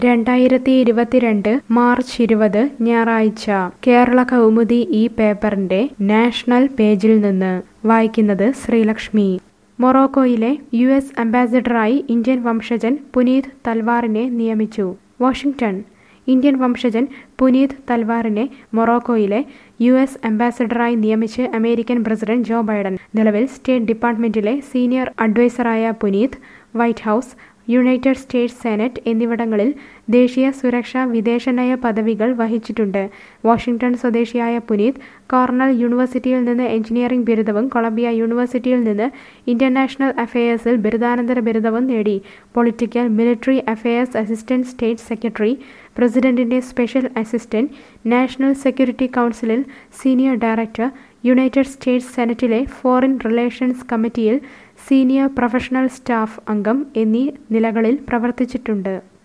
രണ്ടായിരത്തി ഇരുപത്തിരണ്ട് മാർച്ച് ഇരുപത് ഞായറാഴ്ച കേരള കൗമുദി ഈ പേപ്പറിന്റെ നാഷണൽ പേജിൽ നിന്ന് വായിക്കുന്നത് ശ്രീലക്ഷ്മി മൊറോക്കോയിലെ യു എസ് അംബാസിഡറായി ഇന്ത്യൻ വംശജൻ പുനീത് തൽവാറിനെ നിയമിച്ചു വാഷിംഗ്ടൺ ഇന്ത്യൻ വംശജൻ പുനീത് തൽവാറിനെ മൊറോക്കോയിലെ യു എസ് അംബാസിഡറായി നിയമിച്ച് അമേരിക്കൻ പ്രസിഡന്റ് ജോ ബൈഡൻ നിലവിൽ സ്റ്റേറ്റ് ഡിപ്പാർട്ട്മെന്റിലെ സീനിയർ അഡ്വൈസറായ Puneet White House United States Senate എന്നിവിടങ്ങളിൽ ദേശീയ സുരക്ഷാ വിദേശനയ പദവികൾ വഹിച്ചിട്ടുണ്ട് വാഷിംഗ്ടൺ സ്വദേശിയായ പുനീത് കോർണൽ യൂണിവേഴ്സിറ്റിയിൽ നിന്ന് എഞ്ചിനീയറിംഗ് ബിരുദവും കൊളംബിയ യൂണിവേഴ്സിറ്റിയിൽ നിന്ന് ഇന്റർനാഷണൽ അഫയേഴ്സിൽ ബിരുദാനന്തര ബിരുദവും നേടി political military affairs assistant state secretary പ്രസിഡന്റിന്റെ സ്പെഷ്യൽ അസിസ്റ്റന്റ് നാഷണൽ സെക്യൂരിറ്റി കൗൺസിലിൽ സീനിയർ ഡയറക്ടർ യുണൈറ്റഡ് സ്റ്റേറ്റ്സ് സെനറ്റിലെ ഫോറിൻ റിലേഷൻസ് കമ്മിറ്റിയിൽ സീനിയർ പ്രൊഫഷണൽ സ്റ്റാഫ് അംഗം എന്നീ നിലകളിൽ പ്രവർത്തിച്ചിട്ടുണ്ട്